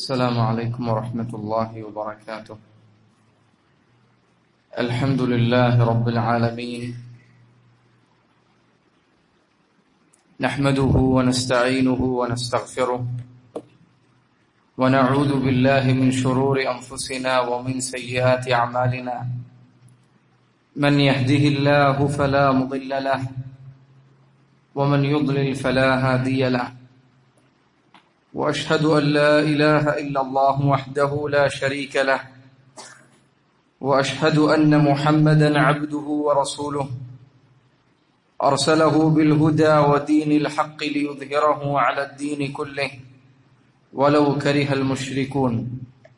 السلام عليكم ورحمة الله وبركاته الحمد لله رب العالمين نحمده ونستعينه ونستغفره ونعوذ بالله من شرور أنفسنا ومن سيئات أعمالنا من يهده الله فلا مضل له ومن يضلل فلا هادي له واشهد ان لا اله الا الله وحده لا شريك له واشهد ان محمدا عبده ورسوله ارسله بالهدى ودين الحق ليظهره على الدين كله ولو كره المشركون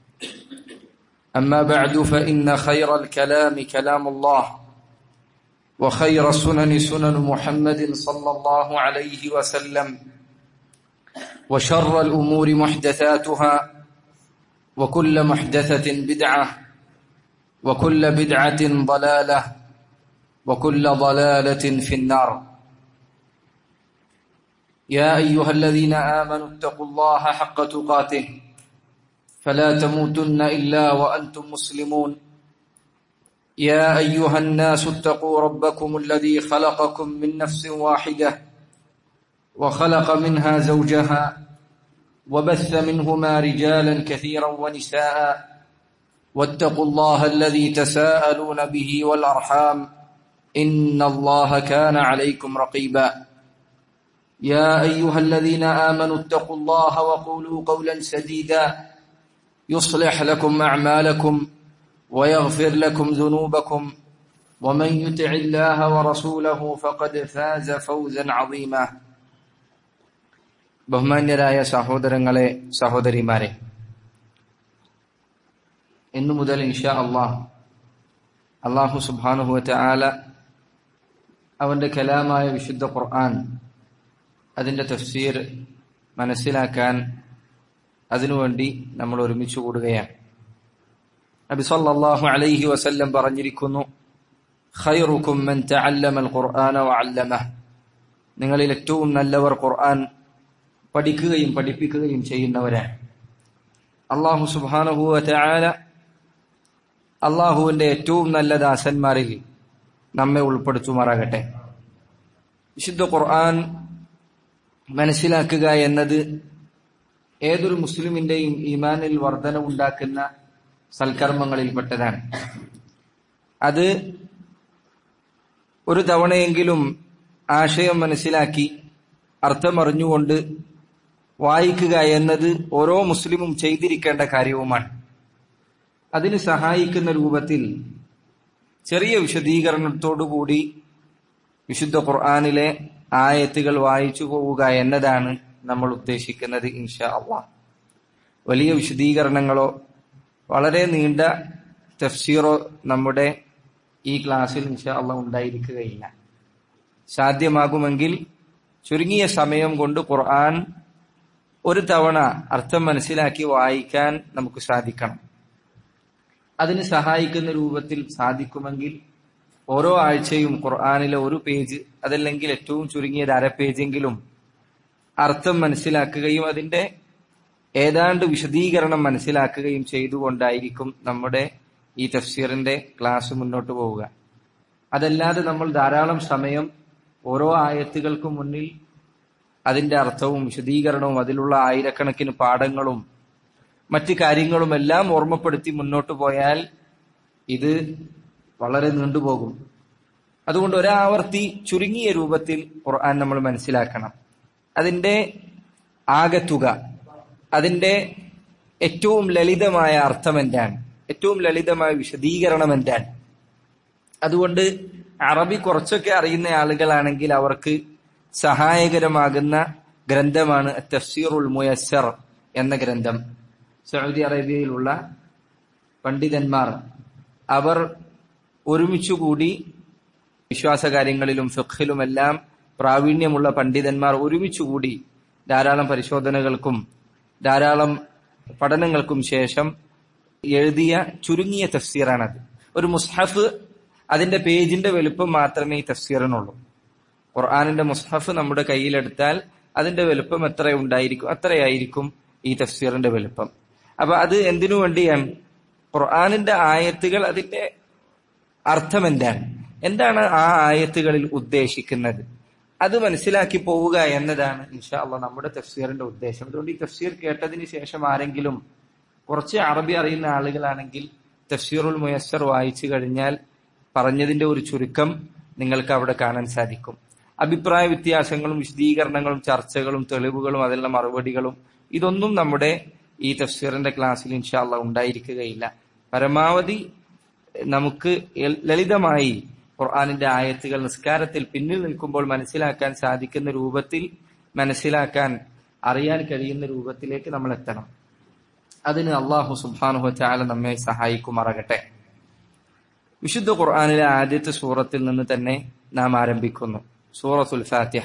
اما بعد فان خير الكلام كلام الله وخير السنن سنن محمد صلى الله عليه وسلم وشر الأمور محدثاتها وكل محدثة بدعة وكل بدعة ضلالة وكل ضلالة في النار يا أيها الذين آمنوا اتقوا الله حق تقاته فلا تموتن إلا وأنتم مسلمون يا أيها الناس اتقوا ربكم الذي خلقكم من نفس واحدة وخلق منها زوجها وبث منهما رجالا كثيرا ونساء واتقوا الله الذي تساءلون به والأرحام إن الله كان عليكم رقيبا يا أيها الذين آمنوا اتقوا الله وقولوا قولا سديدا يصلح لكم أعمالكم ويغفر لكم ذنوبكم ومن يطع الله ورسوله فقد فاز فوزا عظيما ബഹുമാന്യരായ സഹോദരങ്ങളെ സഹോദരിമാരെ ഇന്നു മുതൽ ഇൻഷാ അള്ളാഹ് അള്ളാഹു സുബാനുഹുവറ്റ ആല അവന്റെ കലാമായ വിശുദ്ധ ഖുർആൻ അതിന്റെ തഫ്സീർ മനസ്സിലാക്കാൻ അതിനുവേണ്ടി നമ്മൾ ഒരുമിച്ച് കൂടുകയാണ് നബി സല്ലല്ലാഹു അലൈഹി വസല്ലം പറഞ്ഞിരിക്കുന്നു ഖൈറുക്കും മൻ തഅല്ലമ അൽ ഖുർആന വഅല്ലമഹ നിങ്ങളിൽ ഏറ്റവും നല്ലവർ ഖുർആൻ പഠിക്കുകയും പഠിപ്പിക്കുകയും ചെയ്യുന്നവരാണ് അള്ളാഹു സുബാനുഹുവ ചായാല അള്ളാഹുവിന്റെ ഏറ്റവും നല്ല ദാസന്മാരിൽ നമ്മെ ഉൾപ്പെടുത്തുമാറാകട്ടെ വിശുദ്ധ ഖുർആൻ മനസ്സിലാക്കുക എന്നത് ഏതൊരു മുസ്ലിമിന്റെയും ഈമാനിൽ വർധന ഉണ്ടാക്കുന്ന സൽക്കർമ്മങ്ങളിൽപ്പെട്ടതാണ് അത് ഒരു തവണയെങ്കിലും ആശയം മനസ്സിലാക്കി അർത്ഥമറിഞ്ഞുകൊണ്ട് വായിക്കുക എന്നത് ഓരോ മുസ്ലിമും ചെയ്തിരിക്കേണ്ട കാര്യവുമാണ് അതിന് സഹായിക്കുന്ന രൂപത്തിൽ ചെറിയ വിശദീകരണത്തോടുകൂടി വിശുദ്ധ ഖുർആാനിലെ ആയത്തുകൾ വായിച്ചു പോവുക എന്നതാണ് നമ്മൾ ഉദ്ദേശിക്കുന്നത് ഇൻഷാ അള്ളാഹ് വലിയ വിശദീകരണങ്ങളോ വളരെ നീണ്ട തഫ്സീറോ നമ്മുടെ ഈ ക്ലാസ്സിൽ ഇൻഷാ അള്ളാഹ് ഉണ്ടായിരിക്കുകയില്ല സാധ്യമാകുമെങ്കിൽ ചുരുങ്ങിയ സമയം കൊണ്ട് ഖുർആൻ ഒരു തവണ അർത്ഥം മനസ്സിലാക്കി വായിക്കാൻ നമുക്ക് സാധിക്കണം അതിന് സഹായിക്കുന്ന രൂപത്തിൽ സാധിക്കുമെങ്കിൽ ഓരോ ആഴ്ചയും ഖുർആാനിലെ ഒരു പേജ് അതല്ലെങ്കിൽ ഏറ്റവും ചുരുങ്ങിയത് അര പേജെങ്കിലും അർത്ഥം മനസ്സിലാക്കുകയും അതിന്റെ ഏതാണ്ട് വിശദീകരണം മനസ്സിലാക്കുകയും ചെയ്തുകൊണ്ടായിരിക്കും നമ്മുടെ ഈ തഫ്സീറിന്റെ ക്ലാസ് മുന്നോട്ട് പോവുക അതല്ലാതെ നമ്മൾ ധാരാളം സമയം ഓരോ ആയത്തുകൾക്ക് മുന്നിൽ അതിന്റെ അർത്ഥവും വിശദീകരണവും അതിലുള്ള ആയിരക്കണക്കിന് പാഠങ്ങളും മറ്റ് കാര്യങ്ങളും എല്ലാം ഓർമ്മപ്പെടുത്തി മുന്നോട്ട് പോയാൽ ഇത് വളരെ നീണ്ടുപോകും അതുകൊണ്ട് ഒരാവർത്തി ചുരുങ്ങിയ രൂപത്തിൽ ഖുർആൻ നമ്മൾ മനസ്സിലാക്കണം അതിന്റെ ആകത്തുക അതിന്റെ ഏറ്റവും ലളിതമായ അർത്ഥം എന്താണ് ഏറ്റവും ലളിതമായ വിശദീകരണം എന്താണ് അതുകൊണ്ട് അറബി കുറച്ചൊക്കെ അറിയുന്ന ആളുകളാണെങ്കിൽ അവർക്ക് സഹായകരമാകുന്ന ഗ്രന്ഥമാണ് തഫ്സീറുൽ മുയസ്സർ എന്ന ഗ്രന്ഥം സൗദി അറേബ്യയിലുള്ള പണ്ഡിതന്മാർ അവർ ഒരുമിച്ചുകൂടി വിശ്വാസകാര്യങ്ങളിലും ഫിഖിലുമെല്ലാം പ്രാവീണ്യമുള്ള പണ്ഡിതന്മാർ ഒരുമിച്ചുകൂടി ധാരാളം പരിശോധനകൾക്കും ധാരാളം പഠനങ്ങൾക്കും ശേഷം എഴുതിയ ചുരുങ്ങിയ തഫ്സീറാണത് ഒരു മുസ്ഹഫ് അതിന്റെ പേജിന്റെ വലുപ്പം മാത്രമേ ഈ തഫ്സീറിനുള്ളൂ ഖുർആാനിന്റെ മുസ്ഹഫ് നമ്മുടെ കയ്യിലെടുത്താൽ അതിന്റെ വലുപ്പം എത്ര ഉണ്ടായിരിക്കും അത്രയായിരിക്കും ഈ തഫ്സീറിന്റെ വലുപ്പം അപ്പൊ അത് എന്തിനു വേണ്ടിയാണ് ഖുർആാനിന്റെ ആയത്തുകൾ അതിന്റെ അർത്ഥം എന്താണ് എന്താണ് ആ ആയത്തുകളിൽ ഉദ്ദേശിക്കുന്നത് അത് മനസ്സിലാക്കി പോവുക എന്നതാണ് ഇൻഷാ അള്ളാ നമ്മുടെ തഫ്സീറിന്റെ ഉദ്ദേശം അതുകൊണ്ട് ഈ തഫ്സീർ കേട്ടതിന് ശേഷം ആരെങ്കിലും കുറച്ച് അറബി അറിയുന്ന ആളുകളാണെങ്കിൽ തഫ്സീറുൽ മുയസ്സർ വായിച്ചു കഴിഞ്ഞാൽ പറഞ്ഞതിന്റെ ഒരു ചുരുക്കം നിങ്ങൾക്ക് അവിടെ കാണാൻ സാധിക്കും അഭിപ്രായ വ്യത്യാസങ്ങളും വിശദീകരണങ്ങളും ചർച്ചകളും തെളിവുകളും അതിലുള്ള മറുപടികളും ഇതൊന്നും നമ്മുടെ ഈ തഫ്സീറിന്റെ ക്ലാസ്സിൽ ഇൻഷാല്ല ഉണ്ടായിരിക്കുകയില്ല പരമാവധി നമുക്ക് ലളിതമായി ഖുർആാനിന്റെ ആയത്തുകൾ നിസ്കാരത്തിൽ പിന്നിൽ നിൽക്കുമ്പോൾ മനസ്സിലാക്കാൻ സാധിക്കുന്ന രൂപത്തിൽ മനസ്സിലാക്കാൻ അറിയാൻ കഴിയുന്ന രൂപത്തിലേക്ക് നമ്മൾ എത്തണം അതിന് അള്ളാഹു സുബാനുഹ ചാല നമ്മെ സഹായിക്കുമാറാകട്ടെ വിശുദ്ധ ഖുർആാനിലെ ആദ്യത്തെ സൂറത്തിൽ നിന്ന് തന്നെ നാം ആരംഭിക്കുന്നു സൂറത്തുൽ ഫാത്തിഹ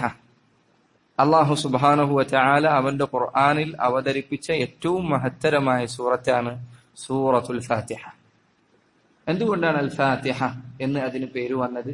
അള്ളാഹു സുബാനുഹുവ ചാല അവന്റെ ഖുർആാനിൽ അവതരിപ്പിച്ച ഏറ്റവും മഹത്തരമായ സൂറത്താണ് സൂറത്തുൽ ഫാത്തിഹ എന്തുകൊണ്ടാണ് അൽ ഫാത്തിഹ എന്ന് അതിന് പേര് വന്നത്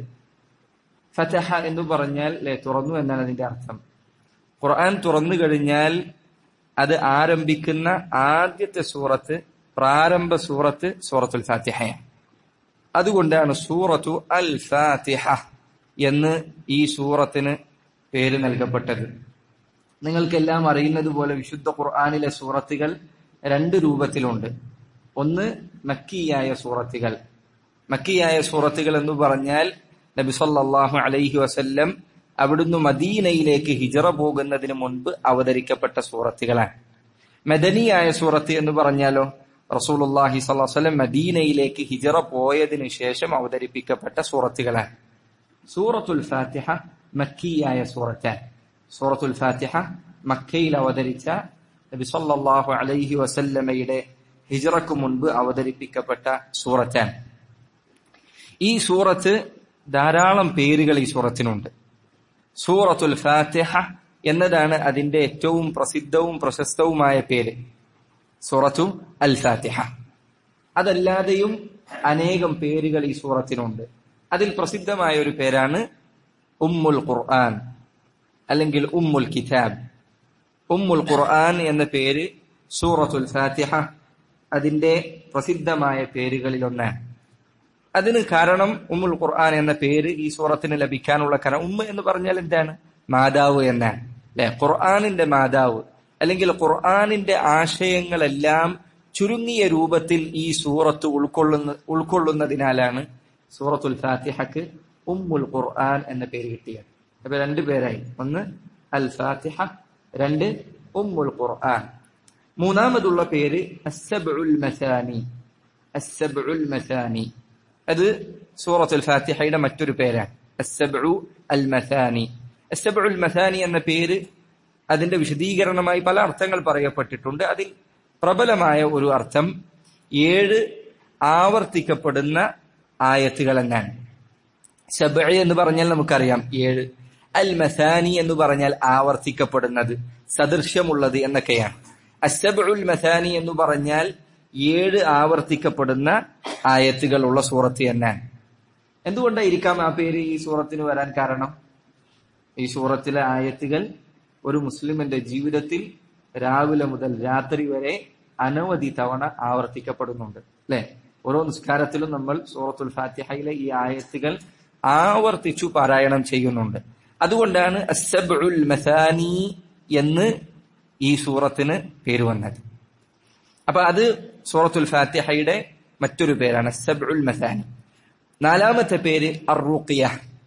ഫതഹ എന്ന് പറഞ്ഞാൽ അല്ലെ തുറന്നു എന്നാണ് അതിന്റെ അർത്ഥം ഖുർആൻ തുറന്നു കഴിഞ്ഞാൽ അത് ആരംഭിക്കുന്ന ആദ്യത്തെ സൂറത്ത് പ്രാരംഭ സൂറത്ത് സൂറത്തുൽ ഫാത്തിഹയാണ് അതുകൊണ്ടാണ് സൂറത്തു അൽ ഫാത്തിഹ എന്ന് ഈ സൂറത്തിന് പേര് നൽകപ്പെട്ടത് നിങ്ങൾക്കെല്ലാം അറിയുന്നത് പോലെ വിശുദ്ധ ഖുർആാനിലെ സൂറത്തുകൾ രണ്ട് രൂപത്തിലുണ്ട് ഒന്ന് മക്കിയായ സൂറത്തുകൾ മക്കിയായ സൂറത്തുകൾ എന്ന് പറഞ്ഞാൽ നബി സല്ലല്ലാഹു അലൈഹി വസല്ലം അവിടുന്ന് മദീനയിലേക്ക് ഹിജറ പോകുന്നതിന് മുൻപ് അവതരിക്കപ്പെട്ട സൂറത്തുകളാണ് മദനിയായ സൂറത്ത് എന്ന് പറഞ്ഞാലോ റസൂലുള്ളാഹി സ്വല്ലല്ലാഹു അലൈഹി വസല്ലം മദീനയിലേക്ക് ഹിജറ പോയതിനു ശേഷം അവതരിപ്പിക്കപ്പെട്ട സൂറത്തുകളാണ് സൂറത്തുൽ ഫാത്തിഹ മക്കിയായ സൂറത്താണ് സൂറത്തുൽ ഫാത്തിഹ മക്കയിൽ അവതരിച്ച നബി സല്ലല്ലാഹു അലൈഹി വസല്ലമയുടെ ഹിജറക്ക് മുൻപ് അവതരിപ്പിക്കപ്പെട്ട സൂറത്താണ് ഈ സൂറത്ത് ധാരാളം പേരുകൾ ഈ സൂറത്തിനുണ്ട് സൂറത്തുൽ ഫാത്തിഹ എന്നതാണ് അതിന്റെ ഏറ്റവും പ്രസിദ്ധവും പ്രശസ്തവുമായ പേര് സൂറത്തു അൽ ഫാത്തിഹ അതല്ലാതെയും അനേകം പേരുകൾ ഈ സൂറത്തിനുണ്ട് അതിൽ പ്രസിദ്ധമായ ഒരു പേരാണ് ഉമ്മുൽ ഖുർആൻ അല്ലെങ്കിൽ ഉമ്മുൽ കിതാബ് ഉമ്മുൽ ഖുർആൻ എന്ന പേര് സൂറത്തുൽ ഫാത്തിഹ അതിന്റെ പ്രസിദ്ധമായ പേരുകളിൽ ഒന്നാണ് അതിന് കാരണം ഉമ്മുൽ ഖുർആൻ എന്ന പേര് ഈ സൂറത്തിന് ലഭിക്കാനുള്ള കാരണം ഉമ്മ എന്ന് പറഞ്ഞാൽ എന്താണ് മാതാവ് എന്നാണ് അല്ലെ ഖുർആാനിന്റെ മാതാവ് അല്ലെങ്കിൽ ഖുർആാനിന്റെ ആശയങ്ങളെല്ലാം ചുരുങ്ങിയ രൂപത്തിൽ ഈ സൂറത്ത് ഉൾക്കൊള്ളുന്ന ഉൾക്കൊള്ളുന്നതിനാലാണ് സൂറത്തുൽ ഫാത്തിഹക്ക് ഉമ്മുൽ ഖുർആൻ എന്ന പേര് കിട്ടിയത് അപ്പൊ രണ്ട് പേരായി ഒന്ന് അൽ ഫാത്തിഹ രണ്ട് ഉമ്മുൽ ഖുർആൻ മൂന്നാമതുള്ള പേര് അസ്സബുൽ മസാനി അസ്സബുൽ മസാനി അത് സൂറത്തുൽ ഫാത്തിഹയുടെ മറ്റൊരു പേരാണ് അസ്സബു അൽ മസാനി അസ്സബു അൽ മസാനി എന്ന പേര് അതിന്റെ വിശദീകരണമായി പല അർത്ഥങ്ങൾ പറയപ്പെട്ടിട്ടുണ്ട് അതിൽ പ്രബലമായ ഒരു അർത്ഥം ഏഴ് ആവർത്തിക്കപ്പെടുന്ന ആയത്തുകൾ എന്നാണ് സബ എന്ന് പറഞ്ഞാൽ നമുക്കറിയാം ഏഴ് അൽ മസാനി എന്ന് പറഞ്ഞാൽ ആവർത്തിക്കപ്പെടുന്നത് സദൃശ്യമുള്ളത് എന്നൊക്കെയാണ് അസബുൽ മസാനി എന്ന് പറഞ്ഞാൽ ഏഴ് ആവർത്തിക്കപ്പെടുന്ന ആയത്തുകളുള്ള സൂറത്ത് എന്നാണ് എന്തുകൊണ്ടായിരിക്കാം ആ പേര് ഈ സൂറത്തിന് വരാൻ കാരണം ഈ സൂറത്തിലെ ആയത്തുകൾ ഒരു മുസ്ലിമിന്റെ ജീവിതത്തിൽ രാവിലെ മുതൽ രാത്രി വരെ അനവധി തവണ ആവർത്തിക്കപ്പെടുന്നുണ്ട് അല്ലെ ഓരോ നിസ്കാരത്തിലും നമ്മൾ സൂറത്തുൽ ഫാത്തിഹയിലെ ഈ ആയത്തുകൾ ആവർത്തിച്ചു പാരായണം ചെയ്യുന്നുണ്ട് അതുകൊണ്ടാണ് അസബുൽ മസാനി എന്ന് ഈ സൂറത്തിന് പേര് വന്നത് അപ്പൊ അത് സൂറത്തുൽ ഫാത്തിഹയുടെ മറ്റൊരു പേരാണ് സബ്ഉൽ മസാനി നാലാമത്തെ പേര് അറുഖിയ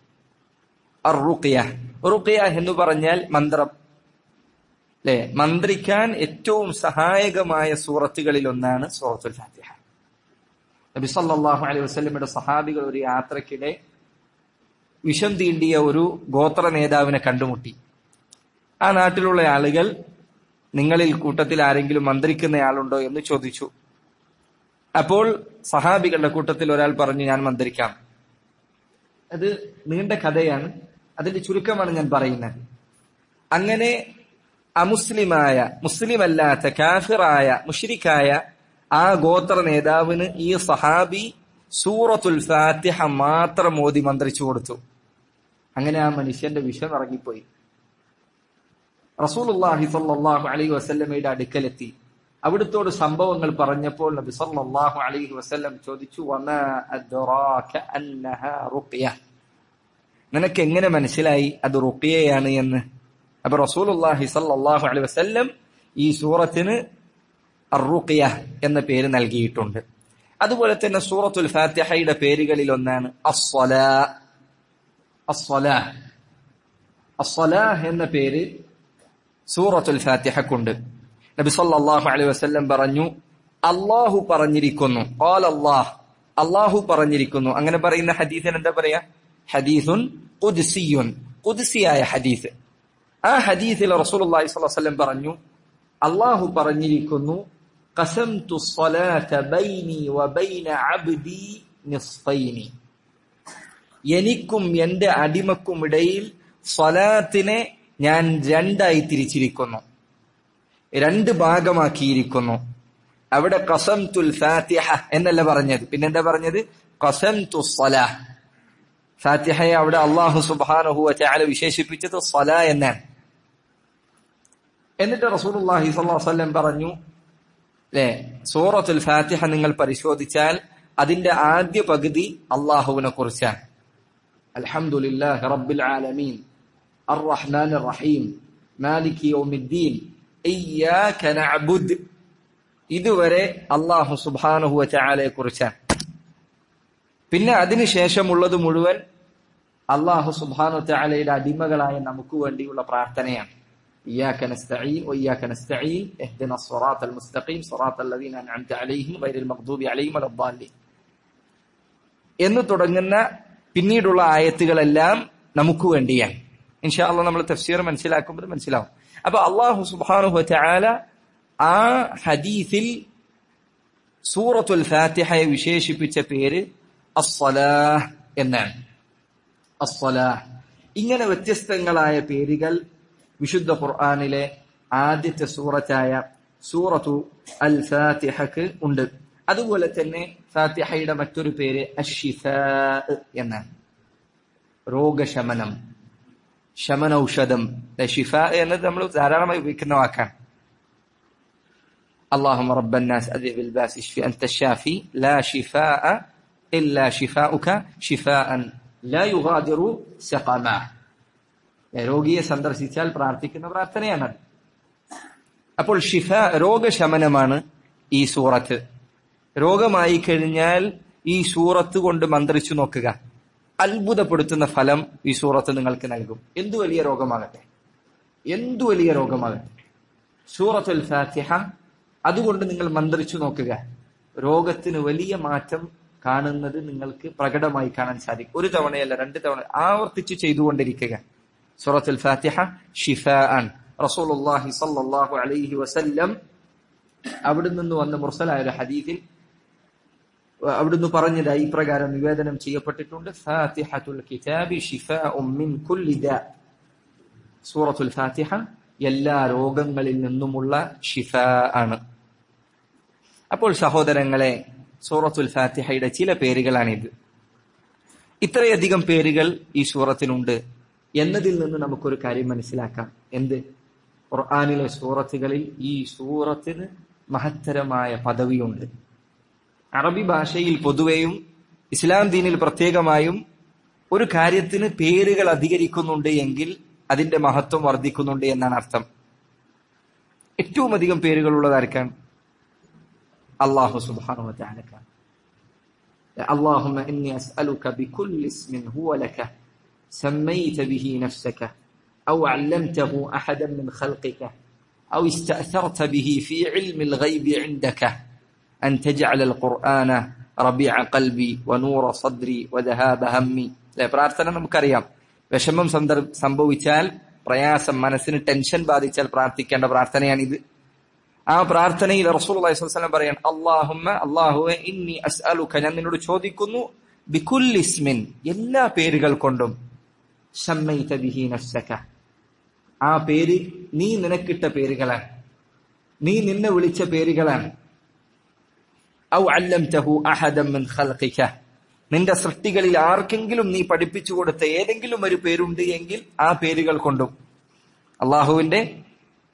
അറുഖിയ റുഖിയ എന്ന് പറഞ്ഞാൽ മന്ത്രം അല്ലെ മന്ത്രിക്കാൻ ഏറ്റവും സഹായകമായ സൂറത്തുകളിൽ ഒന്നാണ് സൂറത്തുൽ ഫാത്തിഹ നബി സല്ലല്ലാഹു അലൈഹി വസല്ലമയുടെ സഹാബികൾ ഒരു യാത്രക്കിടെ വിഷം തീണ്ടിയ ഒരു ഗോത്ര നേതാവിനെ കണ്ടുമുട്ടി ആ നാട്ടിലുള്ള ആളുകൾ നിങ്ങളിൽ കൂട്ടത്തിൽ ആരെങ്കിലും മന്ത്രിക്കുന്നയാളുണ്ടോ എന്ന് ചോദിച്ചു അപ്പോൾ സഹാബികളുടെ കൂട്ടത്തിൽ ഒരാൾ പറഞ്ഞു ഞാൻ മന്ത്രിക്കാം അത് നീണ്ട കഥയാണ് അതിന്റെ ചുരുക്കമാണ് ഞാൻ പറയുന്നത് അങ്ങനെ അമുസ്ലിമായ മുസ്ലിം അല്ലാത്ത കാഫിറായ മുഷിരിക്കായ ആ ഗോത്ര നേതാവിന് ഈ സഹാബി സൂറത്തുൽ ഫാത്തിഹ മാത്രം മോദി മന്ത്രിച്ചു കൊടുത്തു അങ്ങനെ ആ മനുഷ്യന്റെ വിഷം ഇറങ്ങിപ്പോയി റസൂലുള്ളാഹി സ്വല്ലല്ലാഹു അലൈഹി വസല്ലമയുടെ അടുക്കലെത്തി അവിടുത്തോട് സംഭവങ്ങൾ പറഞ്ഞപ്പോൾ നബി സല്ലല്ലാഹു അലൈഹി വസല്ലം ചോദിച്ചു വമാ അദ്റാക അന്നഹാ റുഖ്യ നിനക്ക് എങ്ങനെ മനസ്സിലായി അത് റുഖിയയാണ് എന്ന് അപ്പൊ റസൂലുള്ളാഹി സല്ലല്ലാഹു അലൈഹി വസല്ലം ഈ സൂറത്തിന് അറുഖിയ എന്ന പേര് നൽകിയിട്ടുണ്ട് അതുപോലെ തന്നെ സൂറത്തുൽ ഫാത്തിഹയുടെ പേരുകളിൽ ഒന്നാണ് അസ്വലാ അസ്വലാ അസ്വലാ എന്ന പേര് സൂറത്തുൽ ഫാത്തിഹക്കുണ്ട് നബി സല്ലല്ലാഹു അലൈഹി വസല്ലം പറഞ്ഞു അള്ളാഹു പറഞ്ഞിരിക്കുന്നു ഖാല അല്ലാഹ് അള്ളാഹു പറഞ്ഞിരിക്കുന്നു അങ്ങനെ പറയുന്ന ഹദീസിന് എന്താ പറയാ ഹദീസുൻ ഖുദ്സിയുൻ ഖുദ്സിയായ ഹദീസ് ആ ഹദീസിൽ റസൂലുള്ളാഹി സ്വല്ലല്ലാഹു അലൈഹി വസല്ലം പറഞ്ഞു അള്ളാഹു പറഞ്ഞിരിക്കുന്നു ഖസംതു സ്വലാത ബൈനി വബൈന അബ്ദി നിസ്ഫൈനി എനിക്കും എന്റെ അടിമക്കും ഇടയിൽ സ്വലാത്തിനെ ഞാൻ രണ്ടായി തിരിച്ചിരിക്കുന്നു രണ്ട് ഭാഗമാക്കിയിരിക്കുന്നു അവിടെ കസംതുൽ ഫാത്തിഹ എന്നല്ല പറഞ്ഞത് പിന്നെന്താ പറഞ്ഞത് കസംതു സ്വലാ ഫാത്തിഹയെ അവിടെ അള്ളാഹു സുബാനഹു ചാല വിശേഷിപ്പിച്ചത് സ്വല എന്നാണ് എന്നിട്ട് റസൂലുള്ളാഹി സ്വല്ലല്ലാഹു അലൈഹി വസല്ലം പറഞ്ഞു അല്ലേ സൂറത്തുൽ ഫാത്തിഹ നിങ്ങൾ പരിശോധിച്ചാൽ അതിന്റെ ആദ്യ പകുതി അള്ളാഹുവിനെ കുറിച്ചാണ് അൽഹംദുലില്ലാഹി റബ്ബിൽ ആലമീൻ الرحمن الرحيم مالك يوم الدين إياك نعبد ഇതുവരെ അള്ളാഹു സുബാനഹു ചാലയെ കുറിച്ചാണ് പിന്നെ അതിനുശേഷമുള്ളത് മുഴുവൻ അള്ളാഹു സുബാനു ചാലയുടെ അടിമകളായ നമുക്ക് വേണ്ടിയുള്ള പ്രാർത്ഥനയാണ് إياك نستعين وإياك نستعين اهدنا الصراط المستقيم صراط الذين أنعمت عليهم غير المغضوب عليهم ولا الضالين എന്ന് തുടങ്ങുന്ന പിന്നീടുള്ള ആയത്തുകളെല്ലാം നമുക്ക് വേണ്ടിയാണ് ഇൻഷാ അള്ളാഹ് നമ്മൾ തഫ്സീർ മനസ്സിലാക്കുമ്പോൾ മനസ്സിലാവും അപ്പൊ അള്ളാഹു സുബാനുഹു ചാല ആ ഹദീസിൽ സൂറത്തുൽ ഫാത്തിഹയെ വിശേഷിപ്പിച്ച പേര് അസ്സലാഹ് എന്നാണ് അസ്സലാഹ് ഇങ്ങനെ വ്യത്യസ്തങ്ങളായ പേരുകൾ വിശുദ്ധ ഖുർആാനിലെ ആദ്യത്തെ സൂറത്തായ സൂറത്തു അൽ ഫാത്തിഹക്ക് ഉണ്ട് അതുപോലെ തന്നെ ഫാത്തിഹയുടെ മറ്റൊരു പേര് അഷിഫ എന്നാണ് രോഗശമനം ശമനൌഷധം ഷിഫ എന്നത് നമ്മൾ ധാരാളമായി ഉപയോഗിക്കുന്ന വാക്കാണ് اللهم رب الناس أذهب الباس اشفي أنت الشافي لا شفاء إلا شفاؤك شفاء لا يغادر سقما രോഗിയെ സന്ദർശിച്ചാൽ പ്രാർത്ഥിക്കുന്ന പ്രാർത്ഥനയാണ് അപ്പോൾ ഷിഫ രോഗശമനമാണ് ഈ സൂറത്ത് രോഗമായി കഴിഞ്ഞാൽ ഈ സൂറത്ത് കൊണ്ട് മന്ത്രിച്ചു നോക്കുക അത്ഭുതപ്പെടുത്തുന്ന ഫലം ഈ സൂറത്ത് നിങ്ങൾക്ക് നൽകും എന്തു വലിയ രോഗമാകട്ടെ എന്തു വലിയ രോഗമാകട്ടെ സൂറത്തുൽ ഫാത്തിഹ അതുകൊണ്ട് നിങ്ങൾ മന്ത്രിച്ചു നോക്കുക രോഗത്തിന് വലിയ മാറ്റം കാണുന്നത് നിങ്ങൾക്ക് പ്രകടമായി കാണാൻ സാധിക്കും ഒരു തവണയല്ല രണ്ട് തവണ ആവർത്തിച്ച് ചെയ്തുകൊണ്ടിരിക്കുക സൂറത്തുൽ ഫാത്തിഹ ഷിഫാൻ റസൂലുള്ളാഹി സ്വല്ലല്ലാഹു അലൈഹി വസല്ലം അവിടെ നിന്ന് വന്ന മുർസലായ ഒരു ഹദീസിൽ അവിടുന്ന് പറഞ്ഞതായി ഇപ്രകാരം നിവേദനം ചെയ്യപ്പെട്ടിട്ടുണ്ട് ഫാത്തിഹത്തുൽ കിതാബി ഷിഫാഉം മിൻ കുല്ലി ദാ സൂറത്തുൽ ഫാത്തിഹ എല്ലാ രോഗങ്ങളിൽ നിന്നുമുള്ള ഷിഫ ആണ് അപ്പോൾ സഹോദരങ്ങളെ സൂറത്തുൽ ഫാത്തിഹയുടെ ചില പേരുകളാണിത് ഇത്രയധികം പേരുകൾ ഈ സൂറത്തിനുണ്ട് എന്നതിൽ നിന്ന് നമുക്കൊരു കാര്യം മനസ്സിലാക്കാം എന്ത് ഖുർആാനിലെ സൂറത്തുകളിൽ ഈ സൂറത്തിന് മഹത്തരമായ പദവിയുണ്ട് അറബി ഭാഷയിൽ പൊതുവെയും ഇസ്ലാം ദീനിൽ പ്രത്യേകമായും ഒരു കാര്യത്തിന് പേരുകൾ അധികരിക്കുന്നുണ്ട് എങ്കിൽ അതിന്റെ മഹത്വം വർദ്ധിക്കുന്നുണ്ട് എന്നാണ് അർത്ഥം ഏറ്റവും അധികം പേരുകൾ ഉള്ളതായിരിക്കാം അള്ളാഹു സുബാനു താലക്കാണ് اللهم إني أسألك بكل اسم هو لك سميت به نفسك أو علمته أحدا من خلقك أو استأثرت به في علم الغيب عندك أن تجعل القرآن ربيع قلبي ونور صدري وذهاب همي പ്രാർത്ഥന നമുക്കറിയാം വിഷമം സന്ദർ സംഭവിച്ചാൽ പ്രയാസം മനസ്സിന് ടെൻഷൻ ബാധിച്ചാൽ പ്രാർത്ഥിക്കേണ്ട പ്രാർത്ഥനയാണിത് ആ പ്രാർത്ഥനയിൽ റസൂൽ അലൈഹിസ്വലം പറയാൻ അള്ളാഹുമ്മ അള്ളാഹുവെ ഇന്നി അസ്അലുക ഞാൻ നിന്നോട് ചോദിക്കുന്നു ബിക്കുൽ ഇസ്മിൻ എല്ലാ പേരുകൾ കൊണ്ടും ഷമ്മൈത ബിഹി നഫ്സക ആ പേര് നീ നിനക്കിട്ട പേരുകളാണ് നീ നിന്നെ വിളിച്ച പേരുകളാണ് ഔ അല്ലംതഹു അഹദം മിൻ ഖൽഖിക നിന്റെ സൃഷ്ടികളിൽ ആർക്കെങ്കിലും നീ പഠിപ്പിച്ചു കൊടുത്ത ഏതെങ്കിലും ഒരു പേരുണ്ട് എങ്കിൽ ആ പേരുകൾ കൊണ്ടും അള്ളാഹുവിന്റെ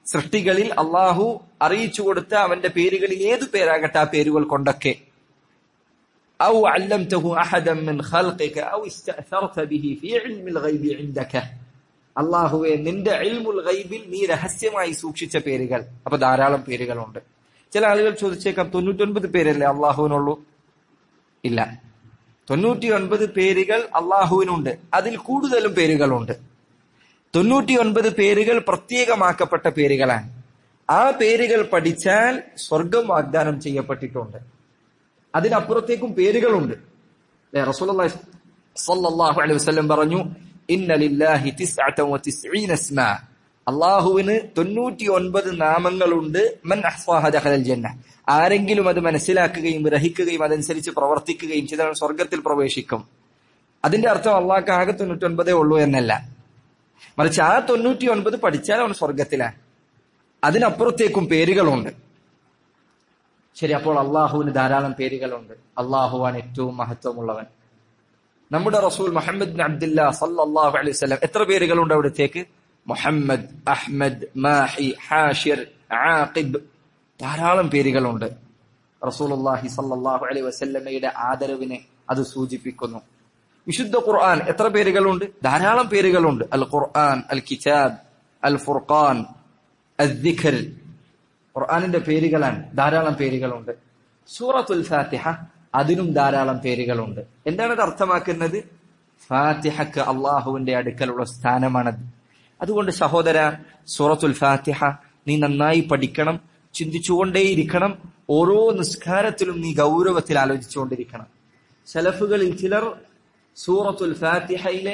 സൃഷ്ടികളിൽ അള്ളാഹു അറിയിച്ചു കൊടുത്ത അവന്റെ പേരുകളിൽ ഏതു പേരാകട്ടെ ആ പേരുകൾ കൊണ്ടൊക്കെ ഔ അല്ലംതഹു അഹദൻ മിൻ ഖൽഖിക ഔ ഇസ്തഅസർത ബിഹി ഫീ ഇൽമിൽ ഗൈബി ഇൻദക അള്ളാഹുവെ നിന്റെ ഇൽമുൽ ഗൈബിൽ നീ രഹസ്യമായി സൂക്ഷിച്ച പേരുകൾ അപ്പൊ ധാരാളം പേരുകളുണ്ട് ചില ആളുകൾ ചോദിച്ചേക്കാം തൊണ്ണൂറ്റൊൻപത് പേരല്ലേ അള്ളാഹുവിനുള്ളൂ ഇല്ല തൊണ്ണൂറ്റി ഒൻപത് പേരുകൾ അള്ളാഹുവിനുണ്ട് അതിൽ കൂടുതലും പേരുകളുണ്ട് തൊണ്ണൂറ്റി ഒൻപത് പേരുകൾ പ്രത്യേകമാക്കപ്പെട്ട പേരുകളാണ് ആ പേരുകൾ പഠിച്ചാൽ സ്വർഗം വാഗ്ദാനം ചെയ്യപ്പെട്ടിട്ടുണ്ട് അതിനപ്പുറത്തേക്കും പേരുകളുണ്ട് റസൂലുള്ളാഹി സ്വല്ലല്ലാഹു അലൈഹി വസല്ലം പറഞ്ഞു ഇന്ന ലില്ലാഹി തിസ്അത വതിസ്ഈന ഇസ്മാ അള്ളാഹുവിന് തൊണ്ണൂറ്റി ഒൻപത് നാമങ്ങളുണ്ട് മൻ അഹ്സാഹ ദഖലൽ ജന്ന ആരെങ്കിലും അത് മനസ്സിലാക്കുകയും ഗ്രഹിക്കുകയും അതനുസരിച്ച് പ്രവർത്തിക്കുകയും ചെയ്താൽ സ്വർഗത്തിൽ പ്രവേശിക്കും അതിന്റെ അർത്ഥം അള്ളാഹ്ക്ക് ആകെ തൊണ്ണൂറ്റി ഒൻപതേ ഉള്ളൂ എന്നല്ല മറിച്ച് ആ തൊണ്ണൂറ്റി ഒൻപത് പഠിച്ചാൽ അവൻ സ്വർഗത്തിലാണ് അതിനപ്പുറത്തേക്കും പേരുകളുണ്ട് ശരി അപ്പോൾ അള്ളാഹുവിന് ധാരാളം പേരുകളുണ്ട് അള്ളാഹുവാണ് ഏറ്റവും മഹത്വമുള്ളവൻ നമ്മുടെ റസൂൽ മുഹമ്മദ് ബിൻ അബ്ദുല്ല സല്ലല്ലാഹു അലൈഹി വസല്ലം എത്ര പേരുകളുണ്ട് അവിടത്തേക്ക് Muhammad Ahmad Mahi Hashir Aqib ധാരാളം പേരുകളുണ്ട് റസൂലുള്ളാഹി സല്ലല്ലാഹു അലൈഹി വസല്ലമയുടെ ആദരവിനെ അത് സൂചിപ്പിക്കുന്നു വിശുദ്ധ ഖുർആൻ എത്ര പേരുകളുണ്ട് ധാരാളം പേരുകളുണ്ട് അൽ ഖുർആൻ അൽ കിതാബ് അൽ ഫുർഖാൻ അൽ ദിഖർ ഖുർആനിന്റെ പേരുകളാണ് ധാരാളം പേരുകളുണ്ട് സൂറത്തുൽ ഫാത്തിഹ അതിനും ധാരാളം പേരുകളുണ്ട് എന്താണ് അത് അർത്ഥമാക്കുന്നത് ഫാത്തിഹക്ക് അള്ളാഹുവിന്റെ അടുക്കലുള്ള സ്ഥാനമാണത് അതുകൊണ്ട് സഹോദര സൂറത്തുൽ ഫാത്തിഹ നീ നന്നായി പഠിക്കണം ചിന്തിച്ചുകൊണ്ടേയിരിക്കണം ഓരോ നിസ്കാരത്തിലും നീ ഗൗരവത്തിൽ ആലോചിച്ചുകൊണ്ടിരിക്കണം സലഫുകളിൽ ചിലർ സൂറത്തുൽ ഫാത്തിഹയിലെ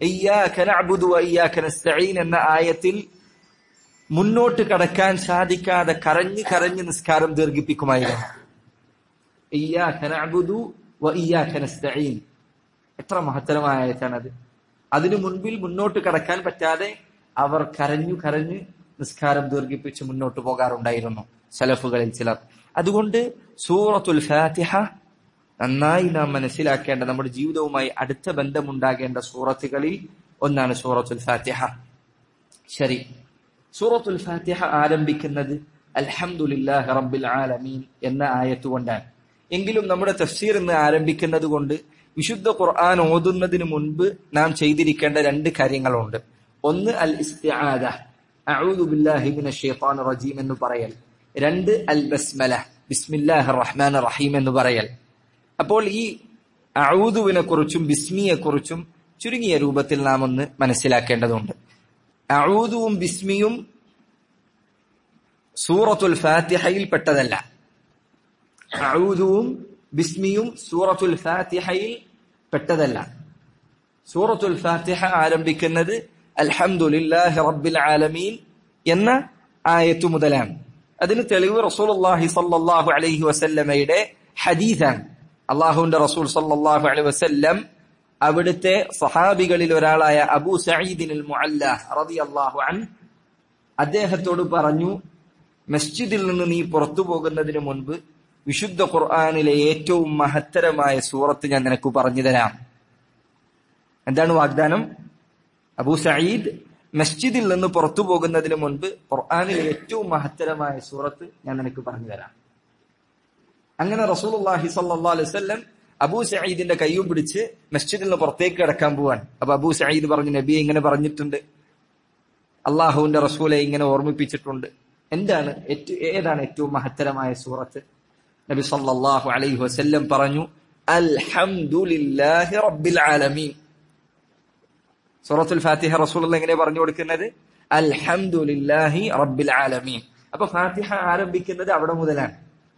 എന്ന ആയത്തിൽ മുന്നോട്ട് കടക്കാൻ സാധിക്കാതെ കരഞ്ഞ് കരഞ്ഞ് നിസ്കാരം ദീർഘിപ്പിക്കുമായിരുന്നു എത്ര മഹത്തരമായ ആയത്താണത് അതിനു മുൻപിൽ മുന്നോട്ട് കടക്കാൻ പറ്റാതെ അവർ കരഞ്ഞു കരഞ്ഞ് നിസ്കാരം ദീർഘിപ്പിച്ച് മുന്നോട്ട് പോകാറുണ്ടായിരുന്നു സലഫുകളിൽ ചിലർ അതുകൊണ്ട് സൂറത്തുൽ ഫാത്തിഹ നന്നായി നാം മനസ്സിലാക്കേണ്ട നമ്മുടെ ജീവിതവുമായി അടുത്ത ബന്ധമുണ്ടാകേണ്ട സൂറത്തുകളിൽ ഒന്നാണ് സൂറത്തുൽ ഫാത്തിഹ ശരി സൂറത്തുൽ ഫാത്തിഹ ആരംഭിക്കുന്നത് അൽഹംദുലില്ലാഹി റബ്ബിൽ ആലമീൻ എന്ന ആയത്തുകൊണ്ടാണ് എങ്കിലും നമ്മുടെ തഫ്സീർ എന്ന് ആരംഭിക്കുന്നത് കൊണ്ട് വിശുദ്ധ ഖുർആൻ ഓതുന്നതിന് മുൻപ് നാം ചെയ്തിരിക്കേണ്ട രണ്ട് കാര്യങ്ങളുണ്ട് ഒന്ന് അൽ ഇസ്തിആദ അഊദു ബില്ലാഹി മിനശ് ശൈത്താനിർ റജീം എന്ന് പറയൽ രണ്ട് അൽ ബസ്മല ബിസ്മില്ലാഹിർ റഹ്മാനിർ റഹീം എന്ന് പറയൽ അപ്പോൾ ഈ അഊദുവിനെ കുറിച്ചും ബിസ്മിയെ കുറിച്ചും ചുരുങ്ങിയ രൂപത്തിൽ നാം ഒന്ന് മനസ്സിലാക്കേണ്ടതുണ്ട് അഊദുവും ബിസ്മിയും സൂറത്തുൽ ഫാത്തിഹയിൽ പെട്ടതല്ല അഊദുവും ബിസ്മിയും സൂറത്തുൽ ഫാത്തിഹയിൽ പെട്ടതല്ല സൂറത്തുൽ ഫാത്തിഹ ആരംഭിക്കുന്നത് അൽഹംദുലില്ലാഹി റബ്ബിൽ ആലമീൻ എന്ന ആയത്തു മുതലാണ് അതിന് തെളിവ് റസൂലുള്ളാഹി സല്ലല്ലാഹു അലൈഹി വസല്ലമയുടെ ഹദീസാണ് അള്ളാഹുവിന്റെ റസൂൽ സല്ലല്ലാഹു അലൈഹി വസല്ലം അവിടുത്തെ സഹാബികളിൽ ഒരാളായ അബൂ സഈദിൻ മുഅല്ല റളിയല്ലാഹു അൻ അദ്ദേഹത്തോട് പറഞ്ഞു മസ്ജിദിൽ നിന്ന് നീ പുറത്തു പോകുന്നതിന് മുൻപ് വിശുദ്ധ ഖുർആാനിലെ ഏറ്റവും മഹത്തരമായ സൂറത്ത് ഞാൻ നിനക്ക് പറഞ്ഞു തരാം എന്താണ് വാഗ്ദാനം അബൂ സയ്യിദ് മസ്ജിദിൽ നിന്ന് പുറത്തു പോകുന്നതിന് മുൻപ് ഖുർആാനിലെ ഏറ്റവും മഹത്തരമായ സൂറത്ത് ഞാൻ നിനക്ക് പറഞ്ഞു തരാം അങ്ങനെ റസൂലുള്ളാഹി സ്വല്ലല്ലാഹു അലൈഹി വസല്ലം അബൂ സയ്യിദിന്റെ കൈയും പിടിച്ച് മസ്ജിദിൽ നിന്ന് പുറത്തേക്ക് കിടക്കാൻ പോവാൻ അപ്പൊ അബൂ സയ്യിദ് പറഞ്ഞു നബി ഇങ്ങനെ പറഞ്ഞിട്ടുണ്ട് അള്ളാഹുവിന്റെ റസൂലെ ഇങ്ങനെ ഓർമ്മിപ്പിച്ചിട്ടുണ്ട് എന്താണ് ഏതാണ് ഏറ്റവും മഹത്തരമായ സൂറത്ത് നബി സല്ലല്ലാഹു അലൈഹി വസല്ലം പറഞ്ഞു അൽഹംദുലില്ലാഹി റബ്ബിൽ ആലമീൻ സൂറത്തുൽ ഫാത്തിഹ റസൂലുള്ള എങ്ങനെ പറഞ്ഞു കൊടുക്കുന്നത് അൽഹംദുലില്ലാഹി റബ്ബിൽ ആലമീൻ അപ്പൊ ഫാത്തിഹ ആരംഭിക്കുന്നത് അവിടെ മുതലാണ്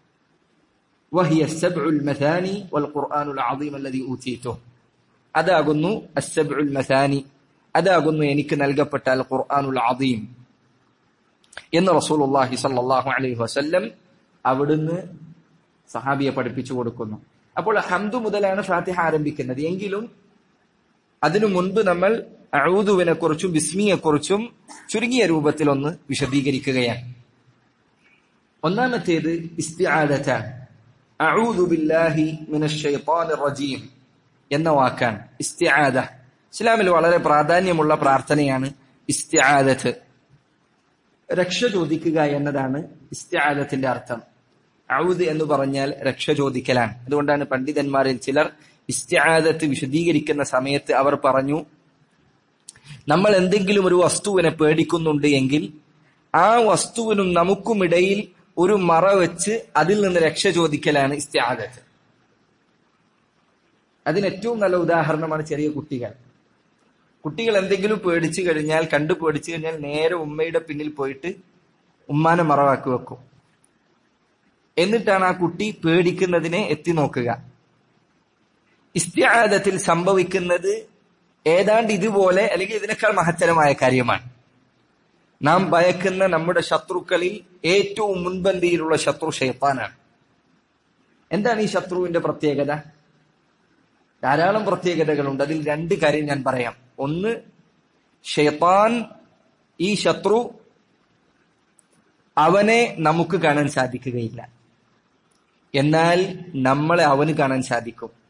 وهي السبع المثاني والقرآن العظيم الذي أوتيته അതാകുന്നു السبع المثاني അതാകുന്നു എനിക്ക് നൽകപ്പെട്ട അൽ ഖുർആനുൽ അദീം എന്ന് റസൂലുള്ളാഹി സല്ലല്ലാഹു അലൈഹി വസല്ലം അവിടുന്ന് സഹാബിയെ പഠിപ്പിച്ചു കൊടുക്കുന്നു അപ്പോൾ ഹംദു മുതലാണ് ഫാത്തിഹ ആരംഭിക്കുന്നത് എങ്കിലും അതിനു മുൻപ് നമ്മൾ അഊദുവിനെ കുറിച്ചും ബിസ്മിയെ കുറിച്ചും ചുരുങ്ങിയ രൂപത്തിൽ ഒന്ന് വിശദീകരിക്കുകയാണ് ഒന്നാമത്തേത് ഇസ്തിആദത്താണ് അഊദു ബില്ലാഹി മിനശ് ശൈത്താനിർ റജീം എന്ന വാക്കാണ് ഇസ്തിആദ ഇസ്ലാമിൽ വളരെ പ്രാധാന്യമുള്ള പ്രാർത്ഥനയാണ് ഇസ്തിആദത്ത് രക്ഷ ചോദിക്കുക എന്നതാണ് ഇസ്തിആദത്തിന്റെ അർത്ഥം ഔദ് എന്ന് പറഞ്ഞാൽ രക്ഷ ചോദിക്കലാണ് അതുകൊണ്ടാണ് പണ്ഡിതന്മാരിൽ ചിലർ ഇസ്തിആദത്ത് വിശദീകരിക്കുന്ന സമയത്ത് അവർ പറഞ്ഞു നമ്മൾ എന്തെങ്കിലും ഒരു വസ്തുവിനെ പേടിക്കുന്നുണ്ട് എങ്കിൽ ആ വസ്തുവിനും നമുക്കുമിടയിൽ ഒരു മറ വെച്ച് അതിൽ നിന്ന് രക്ഷ ചോദിക്കലാണ് ഇസ്തിആദത്ത് അതിന് ഏറ്റവും നല്ല ഉദാഹരണമാണ് ചെറിയ കുട്ടികൾ കുട്ടികൾ എന്തെങ്കിലും പേടിച്ചു കഴിഞ്ഞാൽ കണ്ടു പേടിച്ചു കഴിഞ്ഞാൽ നേരെ ഉമ്മയുടെ പിന്നിൽ പോയിട്ട് ഉമ്മാനെ മറവാക്കി വെക്കും എന്നിട്ടാണ് ആ കുട്ടി പേടിക്കുന്നതിനെ എത്തി നോക്കുക ഇസ്തിആദത്തിൽ സംഭവിക്കുന്നത് ഏതാണ്ട് ഇതുപോലെ അല്ലെങ്കിൽ ഇതിനേക്കാൾ മഹത്തരമായ കാര്യമാണ് നാം ഭയക്കുന്ന നമ്മുടെ ശത്രുക്കളിൽ ഏറ്റവും മുൻപന്തിയിലുള്ള ശത്രു ഷെയ്ത്താനാണ് എന്താണ് ഈ ശത്രുവിന്റെ പ്രത്യേകത ധാരാളം പ്രത്യേകതകളുണ്ട് അതിൽ രണ്ട് കാര്യം ഞാൻ പറയാം ഒന്ന് ഷെയ്ത്താൻ ഈ ശത്രു അവനെ നമുക്ക് കാണാൻ സാധിക്കുകയില്ല എന്നാൽ നമ്മളെ അവന് കാണാൻ സാധിക്കും